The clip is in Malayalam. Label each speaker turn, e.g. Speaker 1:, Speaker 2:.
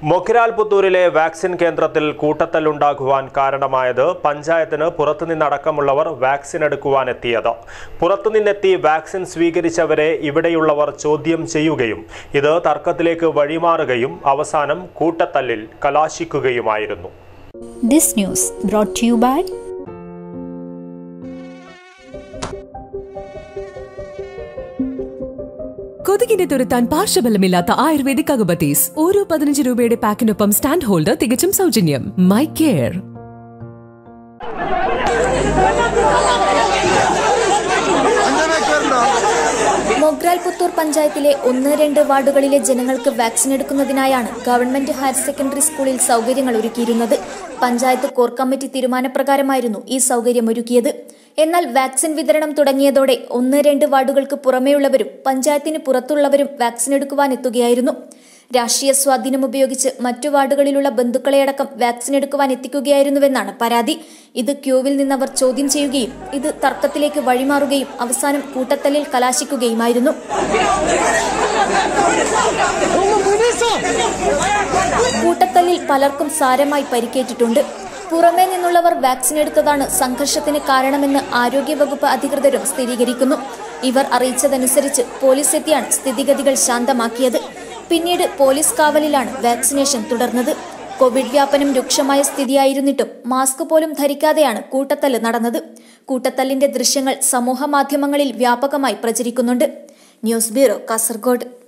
Speaker 1: മൊക്കിരാൽ പുത്തൂരിലെ വാക്സിൻ കേന്ദ്രത്തിൽ കൂട്ടത്തല്ലുണ്ടാകുവാൻ കാരണമായത് പഞ്ചായത്തിന് പുറത്തുനിന്നടക്കമുള്ളവർ വാക്സിൻ എടുക്കുവാൻ എത്തിയത് പുറത്തുനിന്നെത്തി വാക്സിൻ സ്വീകരിച്ചവരെ ഇവിടെയുള്ളവർ ചോദ്യം ചെയ്യുകയും ഇത് തർക്കത്തിലേക്ക് വഴിമാറുകയും അവസാനം കൂട്ടത്തല്ലിൽ കലാശിക്കുകയുമായിരുന്നു
Speaker 2: This news brought to you by
Speaker 3: കൊതുകിനെ തുരത്താൻ പാർശ്വഫലമില്ലാത്ത ആയുർവേദിക് അഗബത്തീസ് ഓരോ പതിനഞ്ച് രൂപയുടെ പാക്കിനൊപ്പം സ്റ്റാൻഡ് ഹോൾഡർ തികച്ചും സൗജന്യം മൈ കെയർ
Speaker 2: മൊഗ്രാൽ പുത്തൂർ പഞ്ചായത്തിലെ ഒന്ന് രണ്ട് വാർഡുകളിലെ ജനങ്ങൾക്ക് വാക്സിൻ എടുക്കുന്നതിനായാണ് ഗവൺമെന്റ് ഹയർ സെക്കൻഡറി സ്കൂളിൽ സൗകര്യങ്ങൾ ഒരുക്കിയിരുന്നത് പഞ്ചായത്ത് കോർ കമ്മിറ്റി തീരുമാനപ്രകാരമായിരുന്നു ഈ സൗകര്യം ഒരുക്കിയത് എന്നാൽ വാക്സിൻ വിതരണം തുടങ്ങിയതോടെ ഒന്ന് രണ്ട് വാർഡുകൾക്ക് പുറമേയുള്ളവരും പഞ്ചായത്തിന് പുറത്തുള്ളവരും വാക്സിൻ എടുക്കുവാൻ എത്തുകയായിരുന്നു രാഷ്ട്രീയ സ്വാധീനം ഉപയോഗിച്ച് മറ്റു വാർഡുകളിലുള്ള ബന്ധുക്കളെയടക്കം വാക്സിൻ എടുക്കുവാൻ എത്തിക്കുകയായിരുന്നുവെന്നാണ് പരാതി ഇത് ക്യൂവിൽ നിന്നവർ ചോദ്യം ചെയ്യുകയും ഇത് തർക്കത്തിലേക്ക് വഴിമാറുകയും അവസാനം കൂട്ടത്തല്ലിൽ കലാശിക്കുകയുമായിരുന്നു കൂട്ടത്തല്ലിൽ പലർക്കും സാരമായി പരിക്കേറ്റിട്ടുണ്ട് പുറമേ നിന്നുള്ളവർ വാക്സിൻ എടുത്തതാണ് സംഘർഷത്തിന് കാരണമെന്ന് ആരോഗ്യവകുപ്പ് അധികൃതരും സ്ഥിരീകരിക്കുന്നു ഇവർ അറിയിച്ചതനുസരിച്ച് പോലീസ് എത്തിയാണ് സ്ഥിതിഗതികൾ ശാന്തമാക്കിയത് പിന്നീട് പോലീസ് കാവലിലാണ് വാക്സിനേഷൻ തുടർന്നത് കോവിഡ് വ്യാപനം രൂക്ഷമായ സ്ഥിതിയായിരുന്നിട്ടും മാസ്ക് പോലും ധരിക്കാതെയാണ് കൂട്ടത്തല്ല് നടന്നത് കൂട്ടത്തല്ലിന്റെ ദൃശ്യങ്ങൾ സമൂഹ മാധ്യമങ്ങളിൽ വ്യാപകമായി പ്രചരിക്കുന്നുണ്ട് ന്യൂസ് ബ്യൂറോ കാസർഗോഡ്